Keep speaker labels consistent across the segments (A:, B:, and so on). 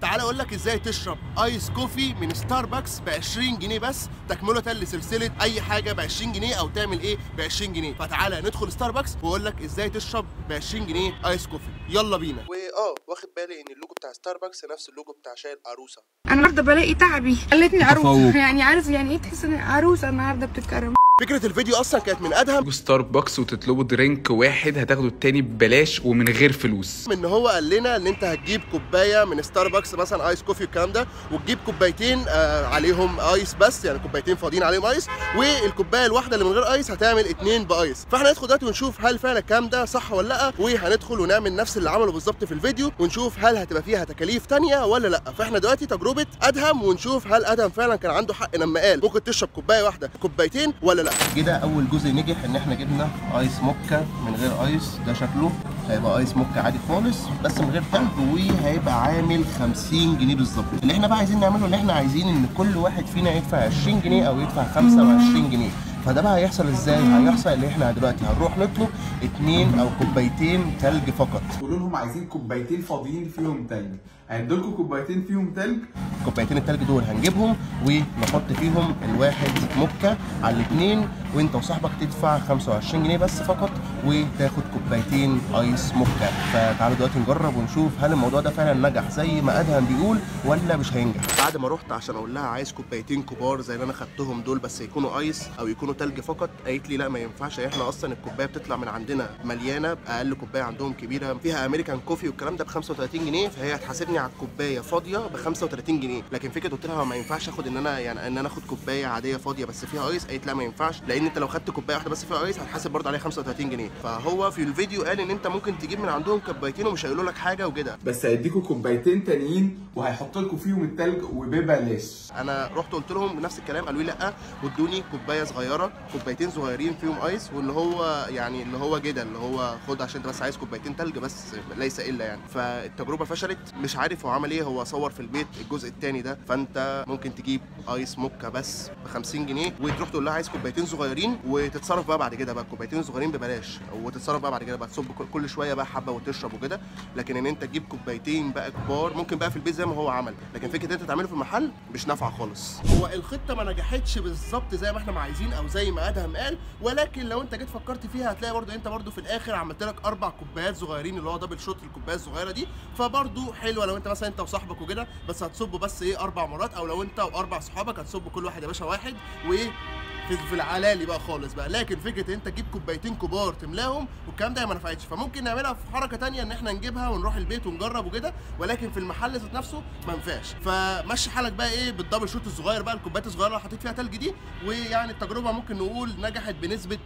A: تعال اقول لك ازاي تشرب ايس كوفي من ستاربكس ب 20 جنيه بس تكمله لسلسله اي حاجه ب 20 جنيه او تعمل ايه ب 20 جنيه فتعالى ندخل ستاربكس واقول لك ازاي تشرب ب 20 جنيه ايس كوفي يلا بينا واه واخد بالي ان اللوجو بتاع ستاربكس نفس اللوجو بتاع شاي العروسه
B: انا النهارده بلاقي تعبي خلتني
C: تفوق.
B: عروسه يعني عارف يعني ايه تحس ان عروسه النهارده بتتكرم
A: فكره الفيديو اصلا كانت من ادهم
C: ستاربكس وتطلبوا درينك واحد هتاخدوا التاني ببلاش ومن غير فلوس
A: ان هو قال لنا ان انت هتجيب كوبايه من ستاربكس مثلا ايس كوفي والكلام ده وتجيب كوبايتين آه عليهم ايس بس يعني كوبايتين فاضيين عليهم ايس والكوبايه الواحده اللي من غير ايس هتعمل اتنين بايس فاحنا هندخل دلوقتي ونشوف هل فعلا الكلام ده صح ولا لا وهندخل ونعمل نفس اللي عمله بالظبط في الفيديو ونشوف هل هتبقى فيها تكاليف تانية ولا لا فاحنا دلوقتي تجربه ادهم ونشوف هل ادهم فعلا كان عنده حق لما قال ممكن تشرب كوبايه واحده كوبايتين ولا لا كده اول جزء نجح ان احنا جبنا ايس موكا من غير ايس ده شكله هيبقى ايس موكا عادي خالص بس من غير تلج وهيبقى عامل 50 جنيه بالظبط اللي احنا بقى عايزين نعمله ان احنا عايزين ان كل واحد فينا يدفع 20 جنيه او يدفع 25 جنيه فده بقى هيحصل ازاي هيحصل ان احنا دلوقتي هنروح نطلب اتنين او كوبايتين تلج فقط
D: قولوا لهم عايزين كوبايتين فاضيين فيهم تلج هيدوا لكم كوبايتين فيهم تلج
A: كوبايتين التلج دول هنجيبهم ونحط فيهم الواحد موكا على الاثنين وانت وصاحبك تدفع 25 جنيه بس فقط وتاخد كوبايتين ايس موكا فتعالوا دلوقتي نجرب ونشوف هل الموضوع ده فعلا نجح زي ما ادهم بيقول ولا مش هينجح بعد ما رحت عشان اقول لها عايز كوبايتين كبار زي اللي انا خدتهم دول بس يكونوا ايس او يكونوا تلج فقط قالت لي لا ما ينفعش احنا اصلا الكوبايه بتطلع من عندنا مليانه اقل كوبايه عندهم كبيره فيها امريكان كوفي والكلام ده ب 35 جنيه فهي هتحاسبني على الكوبايه فاضيه ب 35 جنيه لكن فكره قلت لها ما ينفعش اخد ان انا يعني ان انا اخد كوبايه عاديه فاضيه بس فيها ايس قالت لا ما ينفعش لان انت لو خدت كوبايه واحده بس فيها ايس هتحاسب برضه عليها 35 جنيه فهو في الفيديو قال ان انت ممكن تجيب من عندهم كوبايتين ومش هيقولوا لك حاجه وكده
D: بس هيديكوا كوبايتين تانيين وهيحط لكم فيهم التلج وببلاش
A: انا رحت قلت لهم نفس الكلام قالوا لي لا وادوني كوبايه صغيره كوبايتين صغيرين فيهم ايس واللي هو يعني اللي هو كده اللي هو خد عشان انت بس عايز كوبايتين تلج بس ليس الا يعني فالتجربه فشلت مش عارف هو عمل ايه هو صور في البيت الجزء الثاني ده فانت ممكن تجيب ايس موكا بس ب 50 جنيه وتروح تقول لها عايز كوبايتين صغيرين وتتصرف بقى بعد كده بقى كوبايتين صغيرين ببلاش وتتصرف بقى بعد كده بقى تصب كل شويه بقى حبه وتشرب وكده لكن ان انت تجيب كوبايتين بقى كبار ممكن بقى في البيت زي ما هو عمل لكن فكره ان انت تعمله في المحل مش نافعه خالص هو الخطه ما نجحتش بالظبط زي ما احنا عايزين او زي ما ادهم قال ولكن لو انت جيت فكرت فيها هتلاقي برضو انت برضو في الاخر عملت لك اربع كوبايات صغيرين اللي هو دبل شوت الكوبايه الصغيره دي فبرضو حلوه لو انت مثلا انت وصاحبك وكده بس هتصبوا بس ايه اربع مرات او لو انت واربع صحابك هتصبوا كل واحد يا باشا واحد وايه في في العلالي بقى خالص بقى لكن فكره ان انت تجيب كوبايتين كبار تملاهم والكلام ده ما نفعتش فممكن نعملها في حركه تانية ان احنا نجيبها ونروح البيت ونجرب وكده ولكن في المحل ذات نفسه ما ينفعش فمشي حالك بقى ايه بالدبل شوت الصغير بقى الكوبايات الصغيره اللي حطيت فيها تلج دي ويعني التجربه ممكن نقول نجحت بنسبه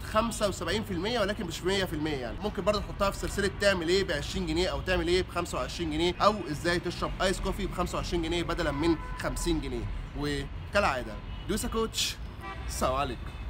A: 75% ولكن مش 100% يعني ممكن برضه تحطها في سلسله تعمل ايه ب 20 جنيه او تعمل ايه ب 25 جنيه او ازاي تشرب ايس كوفي ب 25 جنيه بدلا من 50 جنيه وكالعاده دوسا كوتش السلام عليكم